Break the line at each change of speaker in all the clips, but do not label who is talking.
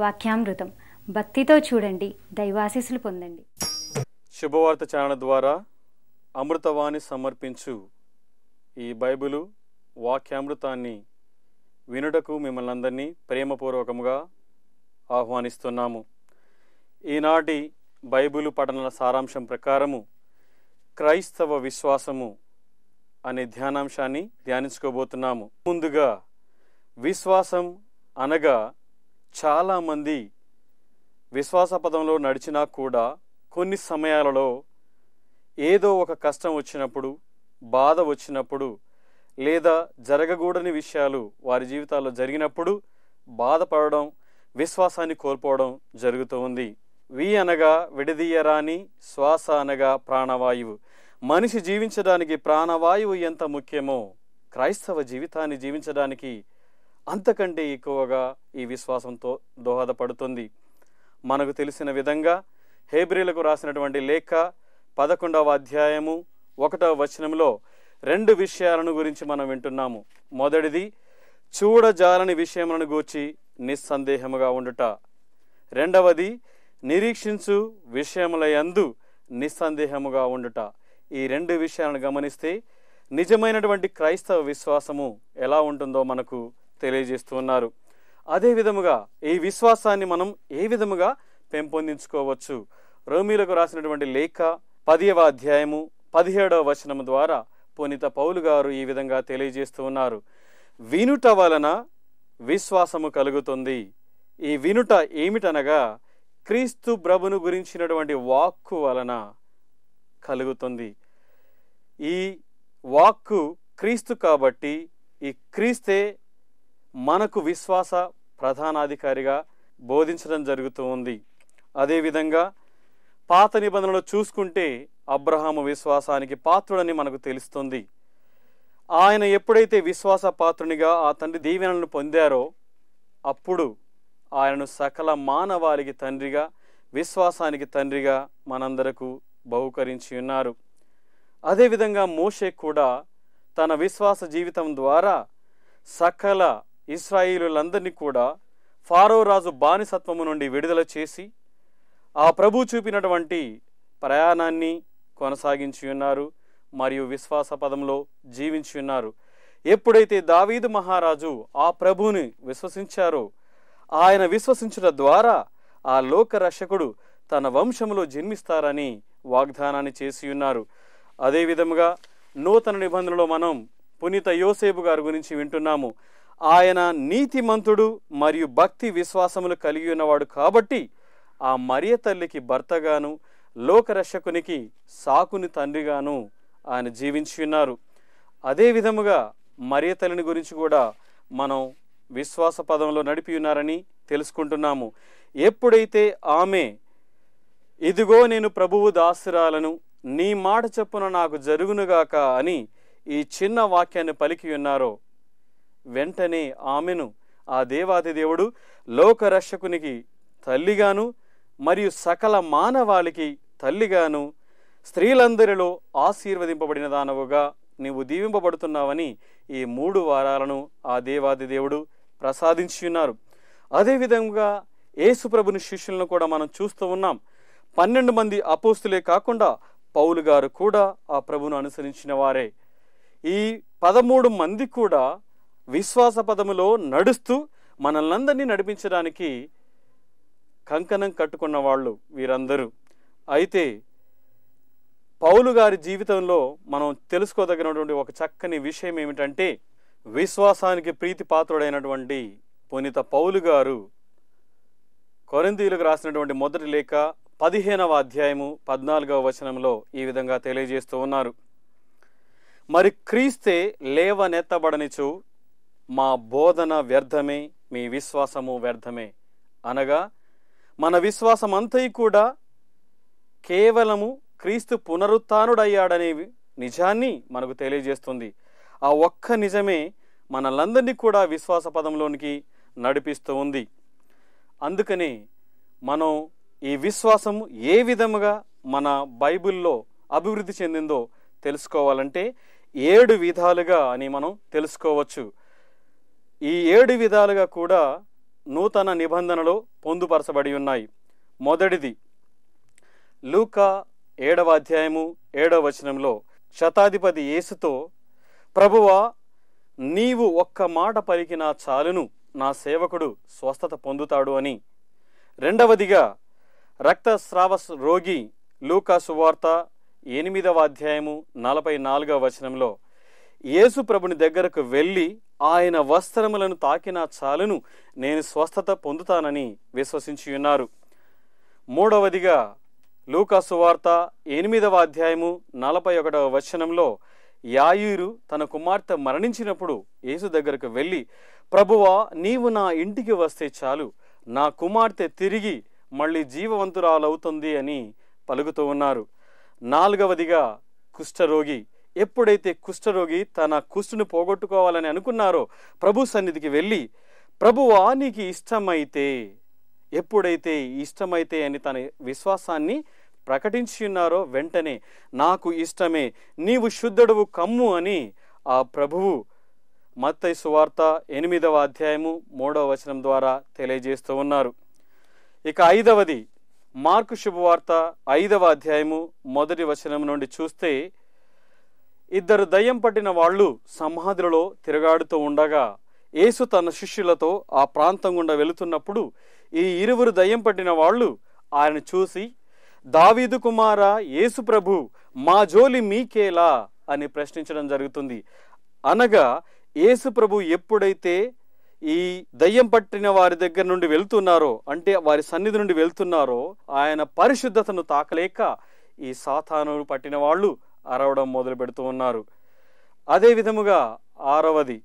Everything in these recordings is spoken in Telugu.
వాక్యామృతం భక్తితో చూడండి దైవాశీస్సులు పొందండి
శుభవార్త ఛానల్ ద్వారా అమృతవాణి సమర్పించు ఈ బైబిలు వాక్యామృతాన్ని వినుటకు మిమ్మల్ని అందరినీ ప్రేమపూర్వకముగా ఆహ్వానిస్తున్నాము ఈనాటి బైబిలు పఠనాల సారాంశం ప్రకారము క్రైస్తవ విశ్వాసము అనే ధ్యానాంశాన్ని ధ్యానించుకోబోతున్నాము ముందుగా విశ్వాసం అనగా చాలామంది విశ్వాస పదంలో నడిచినా కూడా కొన్ని సమయాలలో ఏదో ఒక కష్టం వచ్చినప్పుడు బాధ వచ్చినప్పుడు లేదా జరగకూడని విషయాలు వారి జీవితాల్లో జరిగినప్పుడు బాధపడడం విశ్వాసాన్ని కోల్పోవడం జరుగుతూ ఉంది వి అనగా విడదీయరాని శ్వాస అనగా ప్రాణవాయువు మనిషి జీవించడానికి ప్రాణవాయువు ఎంత ముఖ్యమో క్రైస్తవ జీవితాన్ని జీవించడానికి అంతకంటే ఎక్కువగా ఈ విశ్వాసంతో దోహదపడుతుంది మనకు తెలిసిన విధంగా హేబ్రిలకు రాసినటువంటి లేఖ పదకొండవ అధ్యాయము ఒకటవ వచనంలో రెండు విషయాలను గురించి మనం వింటున్నాము మొదటిది చూడజాలని విషయములను గూర్చి నిస్సందేహముగా ఉండుట రెండవది నిరీక్షించు విషయముల యందు నిస్సందేహముగా ఉండుట ఈ రెండు విషయాలను గమనిస్తే నిజమైనటువంటి క్రైస్తవ విశ్వాసము ఎలా ఉంటుందో మనకు తెలియజేస్తున్నారు అదే విధముగా ఈ విశ్వాసాన్ని మనం ఏ విధముగా పెంపొందించుకోవచ్చు రోమిలకు రాసినటువంటి లేఖ పదియవ అధ్యాయము పదిహేడవ వచనము ద్వారా పునీత పౌలు గారు ఈ విధంగా తెలియజేస్తూ ఉన్నారు వినుట వలన విశ్వాసము కలుగుతుంది ఈ వినుట ఏమిటనగా క్రీస్తు ప్రభును గురించినటువంటి వాక్కు వలన కలుగుతుంది ఈ వాక్కు క్రీస్తు కాబట్టి ఈ క్రీస్తే మనకు విశ్వాస ప్రధానాధికారిగా బోధించడం జరుగుతూ ఉంది అదేవిధంగా పాత నిబంధనలు చూసుకుంటే అబ్రహాము విశ్వాసానికి పాత్రుడని మనకు తెలుస్తుంది ఆయన ఎప్పుడైతే విశ్వాస పాత్రునిగా ఆ తండ్రి దీవెనలను పొందారో అప్పుడు ఆయనను సకల మానవాళికి తండ్రిగా విశ్వాసానికి తండ్రిగా మనందరకు బహుకరించి ఉన్నారు అదేవిధంగా మోషే కూడా తన విశ్వాస జీవితం ద్వారా సకల ఇస్రాయిలులందరినీ కూడా ఫారో రాజు బానిసత్వము నుండి విడుదల చేసి ఆ ప్రభు చూపినటువంటి ప్రయాణాన్ని కొనసాగించి ఉన్నారు మరియు విశ్వాస పదంలో జీవించి ఉన్నారు ఎప్పుడైతే దావీదు మహారాజు ఆ ప్రభువుని విశ్వసించారో ఆయన విశ్వసించుట ద్వారా ఆ లోక రక్షకుడు తన వంశములో జన్మిస్తారని వాగ్దానాన్ని చేసి ఉన్నారు అదే విధముగా నూతన నిబంధనలో మనం పునీత యోసేపు గారి గురించి వింటున్నాము ఆయన నీతిమంతుడు మరియు భక్తి విశ్వాసములు కలిగి ఉన్నవాడు కాబట్టి ఆ మరియ తల్లికి భర్తగాను లోకరక్షకునికి సాకుని తండ్రిగాను ఆయన జీవించి ఉన్నారు అదే విధముగా మరియ తల్లిని గురించి కూడా మనం విశ్వాస పదంలో నడిపి ఉన్నారని తెలుసుకుంటున్నాము ఎప్పుడైతే ఆమె ఇదిగో నేను ప్రభువు దాసురాలను నీ మాట చెప్పున నాకు జరుగునుగాక అని ఈ చిన్న వాక్యాన్ని పలికి ఉన్నారో వెంటనే ఆమెను ఆ దేవాది దేవుడు లోకరక్షకునికి తల్లిగాను మరియు సకల మానవాళికి తల్లిగాను స్త్రీలందరిలో ఆశీర్వదింపబడిన దానవుగా నీవు దీవింపబడుతున్నావని ఈ మూడు వారాలను ఆ దేవాది దేవుడు ప్రసాదించి ఉన్నారు అదేవిధంగా యేసుప్రభుని శిష్యులను కూడా మనం చూస్తూ ఉన్నాం పన్నెండు మంది అపోస్తులే కాకుండా పౌలు గారు కూడా ఆ ప్రభును అనుసరించిన వారే ఈ పదమూడు మంది కూడా విశ్వాస పదములో నడుస్తూ మనల్నందరినీ నడిపించడానికి కంకణం కట్టుకున్న వాళ్ళు వీరందరూ అయితే పౌలు గారి జీవితంలో మనం తెలుసుకోదగినటువంటి ఒక చక్కని విషయం ఏమిటంటే విశ్వాసానికి ప్రీతి పాత్రుడైనటువంటి పునీత పౌలు గారు కొరిందీలకు రాసినటువంటి మొదటి లేఖ పదిహేనవ అధ్యాయము పద్నాలుగవ వచనంలో ఈ విధంగా తెలియజేస్తూ ఉన్నారు మరి క్రీస్తే లేవనెత్తబడనిచు మా బోధన వ్యర్థమే మీ విశ్వాసము వ్యర్థమే అనగా మన విశ్వాసం అంతయి కూడా కేవలము క్రీస్తు పునరుత్డయ్యాడనే నిజాన్ని మనకు తెలియజేస్తుంది ఆ ఒక్క నిజమే మనలందరినీ కూడా విశ్వాస పదంలోనికి నడిపిస్తూ ఉంది అందుకని మనం ఈ విశ్వాసం ఏ విధముగా మన బైబిల్లో అభివృద్ధి చెందిందో తెలుసుకోవాలంటే ఏడు విధాలుగా అని మనం తెలుసుకోవచ్చు ఈ ఏడు విధాలుగా కూడా నూతన నిబంధనలో పొందుపరచబడి ఉన్నాయి మొదటిది లూకా ఏడవ అధ్యాయము ఏడవ వచనంలో శతాధిపతి యేసుతో ప్రభువా నీవు ఒక్క మాట పలికినా చాలును నా సేవకుడు స్వస్థత పొందుతాడు అని రెండవదిగా రక్తస్రావ రోగి లూకా సువార్త ఎనిమిదవ అధ్యాయము నలభై నాలుగవ వచనంలో యేసు ప్రభుని దగ్గరకు వెళ్ళి ఆయన వస్త్రములను తాకినా చాలును నేను స్వస్థత పొందుతానని విశ్వసించి ఉన్నారు మూడవదిగా లూకా సువార్త ఎనిమిదవ అధ్యాయము నలభై ఒకటవ వచనంలో యాయూరు తన కుమార్తె మరణించినప్పుడు యేసు దగ్గరకు వెళ్ళి ప్రభువా నీవు నా ఇంటికి వస్తే చాలు నా కుమార్తె తిరిగి మళ్ళీ జీవవంతురాలవుతుంది అని పలుకుతూ ఉన్నారు నాలుగవదిగా కుష్ఠరోగి ఎప్పుడైతే కుష్ఠరోగి తన కుష్ఠును పోగొట్టుకోవాలని అనుకున్నారో ప్రభు సన్నిధికి వెళ్ళి ప్రభువా నీకు ఇష్టమైతే ఎప్పుడైతే ఇష్టమైతే అని తన విశ్వాసాన్ని ప్రకటించి ఉన్నారో వెంటనే నాకు ఇష్టమే నీవు శుద్ధుడవు కమ్ము అని ఆ ప్రభువు మత్తయి సువార్త ఎనిమిదవ అధ్యాయము మూడవ వచనం ద్వారా తెలియజేస్తూ ఉన్నారు ఇక ఐదవది మార్కు శుభవార్త ఐదవ అధ్యాయము మొదటి వచనం నుండి చూస్తే ఇద్దరు దయ్యం పట్టిన వాళ్ళు సమాధులలో తిరగాడుతూ ఉండగా యేసు తన శిష్యులతో ఆ ప్రాంతం గుండా వెళుతున్నప్పుడు ఈ ఇరువురు దయ్యం పట్టిన వాళ్ళు ఆయన చూసి దావీదు కుమార యేసు ప్రభు మా జోలి మీకేలా అని ప్రశ్నించడం జరుగుతుంది అనగా యేసు ప్రభు ఎప్పుడైతే ఈ దయ్యం పట్టిన వారి దగ్గర నుండి వెళ్తున్నారో అంటే వారి సన్నిధి నుండి వెళ్తున్నారో ఆయన పరిశుద్ధతను తాకలేక ఈ సాతాను పట్టిన వాళ్ళు అరవడం మొదలు పెడుతూ ఉన్నారు అదే విధముగా ఆరవది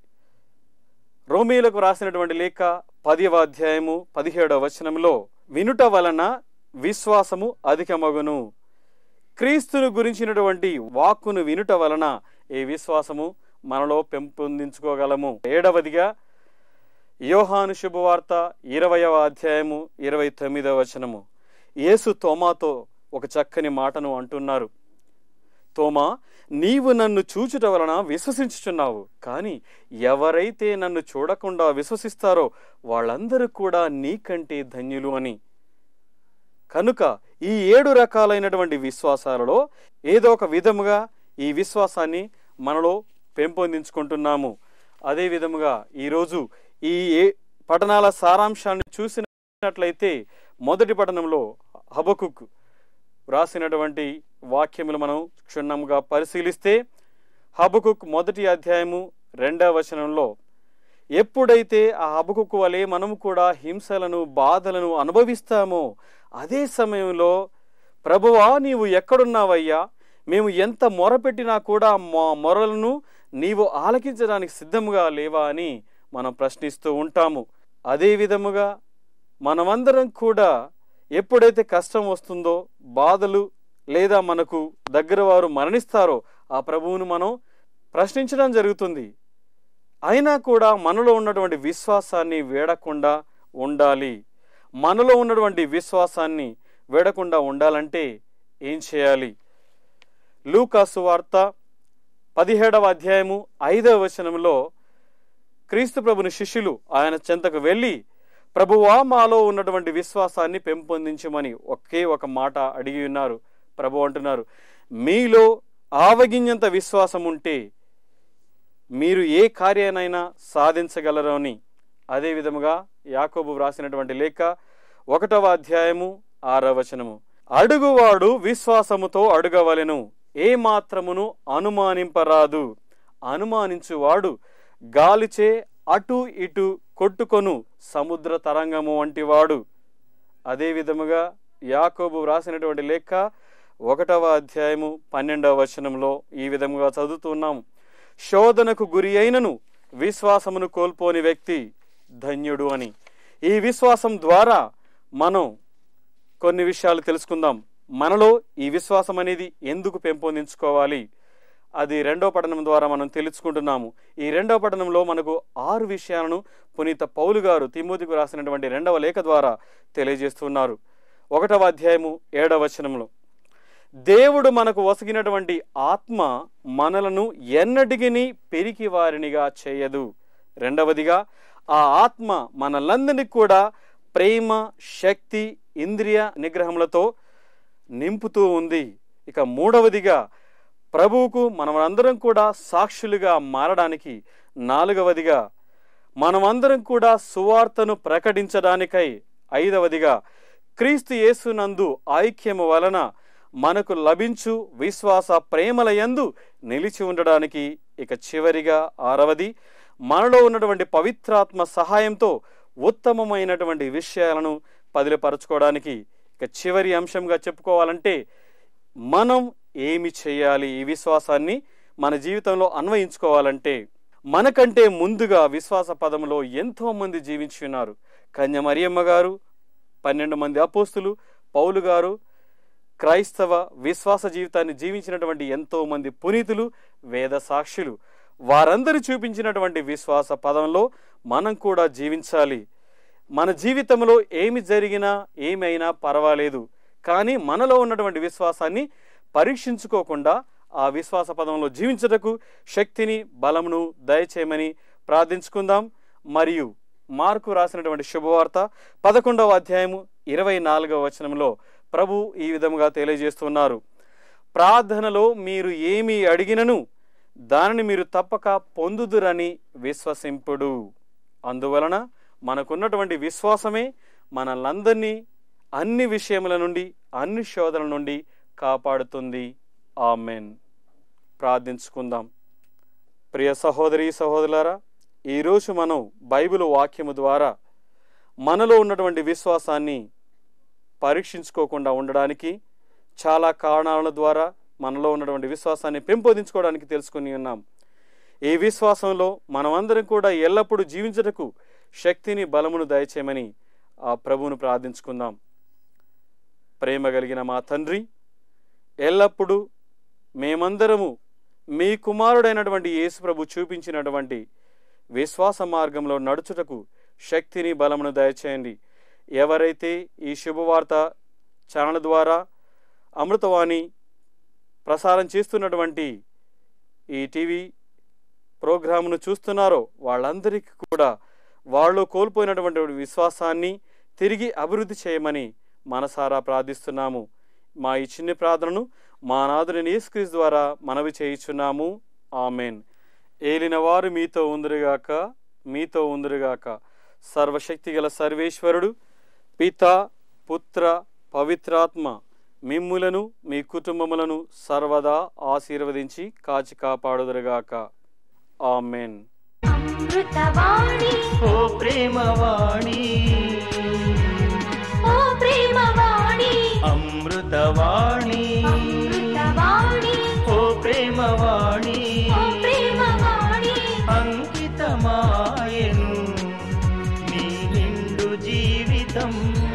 రోమీలకు రాసినటువంటి లేఖ పదివ అధ్యాయము పదిహేడవ వచనంలో వినుట వలన విశ్వాసము అధికమగును క్రీస్తును గురించినటువంటి వాక్కును వినుట వలన ఈ విశ్వాసము మనలో పెంపొందించుకోగలము ఏడవదిగా యోహాను శుభవార్త ఇరవయవ అధ్యాయము ఇరవై తొమ్మిదవ వచనము యేసు తోమాతో ఒక చక్కని మాటను అంటున్నారు తోమా నీవు నన్ను చూచుట వలన విశ్వసించుచున్నావు కానీ ఎవరైతే నన్ను చూడకుండా విశ్వసిస్తారో వాళ్ళందరూ కూడా నీకంటే ధన్యులు అని కనుక ఈ ఏడు రకాలైనటువంటి విశ్వాసాలలో ఏదో ఒక విధముగా ఈ విశ్వాసాన్ని మనలో పెంపొందించుకుంటున్నాము అదే విధముగా ఈరోజు ఈ ఏ పఠనాల సారాంశాన్ని చూసినట్లయితే మొదటి పఠనంలో హబకుక్ వ్రాసినటువంటి వాక్యములు మనం క్షుణ్ణంగా పరిశీలిస్తే హబకుక్ మొదటి అధ్యాయము రెండవ వచనంలో ఎప్పుడైతే ఆ హబకుక్ వలె మనము కూడా హింసలను బాధలను అనుభవిస్తామో అదే సమయంలో ప్రభువా నీవు ఎక్కడున్నావయ్యా మేము ఎంత మొరపెట్టినా కూడా మా మొరలను నీవు ఆలకించడానికి సిద్ధముగా లేవా అని మనం ప్రశ్నిస్తూ ఉంటాము అదే విధముగా మనమందరం కూడా ఎప్పుడైతే కష్టం వస్తుందో బాధలు లేదా మనకు దగ్గర వారు మరణిస్తారో ఆ ప్రభువును మనం ప్రశ్నించడం జరుగుతుంది అయినా కూడా మనలో ఉన్నటువంటి విశ్వాసాన్ని వేడకుండా ఉండాలి మనలో ఉన్నటువంటి విశ్వాసాన్ని వేడకుండా ఉండాలంటే ఏం చేయాలి లూకాసు వార్త పదిహేడవ అధ్యాయము ఐదవ వచనంలో క్రీస్తు ప్రభుని శిష్యులు ఆయన చెంతకు వెళ్ళి ప్రభువా మాలో ఉన్నటువంటి విశ్వాసాన్ని పెంపొందించమని ఒకే ఒక మాట అడిగి ఉన్నారు ప్రభు అంటున్నారు మీలో ఆవగింజంత విశ్వాసం ఉంటే మీరు ఏ కార్యానైనా సాధించగలరు అని అదే విధముగా యాకోబు వ్రాసినటువంటి లేఖ ఒకటవ అధ్యాయము ఆరవ వచనము అడుగువాడు విశ్వాసముతో అడుగవలెను ఏ మాత్రమును అనుమానింపరాదు అనుమానించువాడు గాలిచే అటు ఇటు కొట్టుకొను సముద్ర తరంగము వంటివాడు అదే విధముగా యాకోబు వ్రాసినటువంటి లేఖ ఒకటవ అధ్యాయము పన్నెండవ వచనంలో ఈ విధముగా చదువుతున్నాము శోధనకు గురి అయినను విశ్వాసమును కోల్పోని వ్యక్తి ధన్యుడు అని ఈ విశ్వాసం ద్వారా మనం కొన్ని విషయాలు తెలుసుకుందాం మనలో ఈ విశ్వాసం అనేది ఎందుకు పెంపొందించుకోవాలి అది రెండో పఠనం ద్వారా మనం తెలుసుకుంటున్నాము ఈ రెండో పఠనంలో మనకు ఆరు విషయాలను పునీత పౌలు గారు తిమోతికు రాసినటువంటి రెండవ లేఖ ద్వారా తెలియజేస్తున్నారు ఒకటవ అధ్యాయము ఏడవ వచనంలో దేవుడు మనకు వసగినటువంటి ఆత్మ మనలను ఎన్నటికిని పెరికి వారినిగా చేయదు రెండవదిగా ఆ ఆత్మ మనలందరినీ కూడా ప్రేమ శక్తి ఇంద్రియ నిగ్రహములతో నింపుతూ ఉంది ఇక మూడవదిగా ప్రభువుకు మనమందరం కూడా సాక్షులుగా మారడానికి నాలుగవదిగా మనమందరం కూడా సువార్తను ప్రకటించడానికై ఐదవదిగా క్రీస్తు యేసునందు ఐక్యము వలన మనకు లభించు విశ్వాస ప్రేమల యందు నిలిచి ఉండడానికి ఇక చివరిగా ఆరవది మనలో ఉన్నటువంటి పవిత్రాత్మ సహాయంతో ఉత్తమమైనటువంటి విషయాలను పదిలపరచుకోవడానికి ఇక చివరి అంశంగా చెప్పుకోవాలంటే మనం ఏమి చేయాలి ఈ విశ్వాసాన్ని మన జీవితంలో అన్వయించుకోవాలంటే మనకంటే ముందుగా విశ్వాస పదంలో ఎంతో మంది జీవించి ఉన్నారు కన్య మరియమ్మ గారు పన్నెండు మంది అపోస్తులు పౌలు గారు క్రైస్తవ విశ్వాస జీవితాన్ని జీవించినటువంటి ఎంతో మంది పునీతులు వేద సాక్షులు వారందరూ చూపించినటువంటి విశ్వాస పదంలో మనం కూడా జీవించాలి మన జీవితంలో ఏమి జరిగినా ఏమైనా పర్వాలేదు కానీ మనలో ఉన్నటువంటి విశ్వాసాన్ని పరీక్షించుకోకుండా ఆ విశ్వాస పదంలో జీవించటకు శక్తిని బలమును దయచేయమని ప్రార్థించుకుందాం మరియు మార్కు రాసినటువంటి శుభవార్త పదకొండవ అధ్యాయము ఇరవై నాలుగవ వచనంలో ప్రభు ఈ విధముగా తెలియజేస్తున్నారు ప్రార్థనలో మీరు ఏమి అడిగినను దానిని మీరు తప్పక పొందుదురని విశ్వసింపుడు అందువలన మనకున్నటువంటి విశ్వాసమే మనలందరినీ అన్ని విషయముల నుండి అన్ని శోధనల నుండి కాపాడుతుంది ఆమెన్ ప్రార్థించుకుందాం ప్రియ సహోదరి సహోదరులారా ఈరోజు మనం బైబిల్ వాక్యము ద్వారా మనలో ఉన్నటువంటి విశ్వాసాన్ని పరీక్షించుకోకుండా ఉండడానికి చాలా కారణాల ద్వారా మనలో ఉన్నటువంటి విశ్వాసాన్ని పెంపొందించుకోవడానికి తెలుసుకుని ఉన్నాం ఈ విశ్వాసంలో మనమందరం కూడా ఎల్లప్పుడూ జీవించటకు శక్తిని బలమును దయచేయమని ఆ ప్రభువును ప్రార్థించుకుందాం ప్రేమ కలిగిన మా తండ్రి ఎల్లప్పుడూ మేమందరము మీ కుమారుడైనటువంటి యేసు ప్రభు చూపించినటువంటి విశ్వాస మార్గంలో నడుచుటకు శక్తిని బలమును దయచేయండి ఎవరైతే ఈ శుభవార్త ఛానల్ ద్వారా అమృతవాణి ప్రసారం చేస్తున్నటువంటి ఈ టీవీ ప్రోగ్రామును చూస్తున్నారో వాళ్ళందరికీ కూడా వాళ్ళు కోల్పోయినటువంటి విశ్వాసాన్ని తిరిగి అభివృద్ధి చేయమని మనసారా ప్రార్థిస్తున్నాము మా ఈ చిన్న ప్రార్థనను మా నాదుని యేసుక్రీస్తు ద్వారా మనవి చేయుచున్నాము ఆమెన్ ఏలిన వారు మీతో ఉందరుగాక మీతో ఉందరుగాక సర్వశక్తిగల సర్వేశ్వరుడు పిత పుత్ర పవిత్రాత్మ మిమ్ములను మీ కుటుంబములను సర్వదా ఆశీర్వదించి కాచి కాపాడుదురుగాక ఆమెన్
అమృతవాణి
ఓ ప్రేమవాణి
ఓ ప్రేమవాణి
అమృతవాణి
అమృతవాణి
ఓ ప్రేమవాణి
ఓ ప్రేమవాణి
అంకితమాయను నీ నిండు జీవితం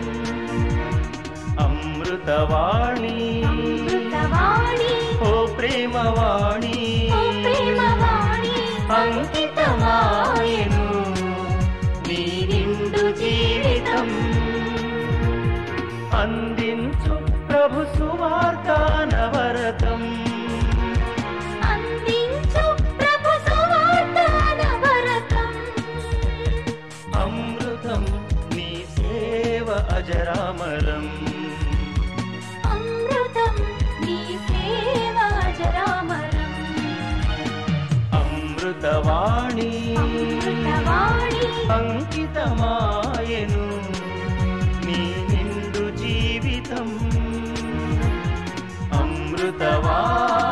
అమృతవాణి
అమృతవాణి
ఓ ప్రేమవాణి
ఓ ప్రేమవాణి
అంకితమాయను నీ నిండు జీవితం అందించు ప్రభు సువార్త నవరతం
అందించు ప్రభు సువార్త నవరతం
అమృతం నీ సేవ అజరామరం
అమృతం నీ సేవ అజరామరం
అమృతవాణి
అమృతవాణి
అంకితమాయను నీ నిండు జీవితం అమృతవాణి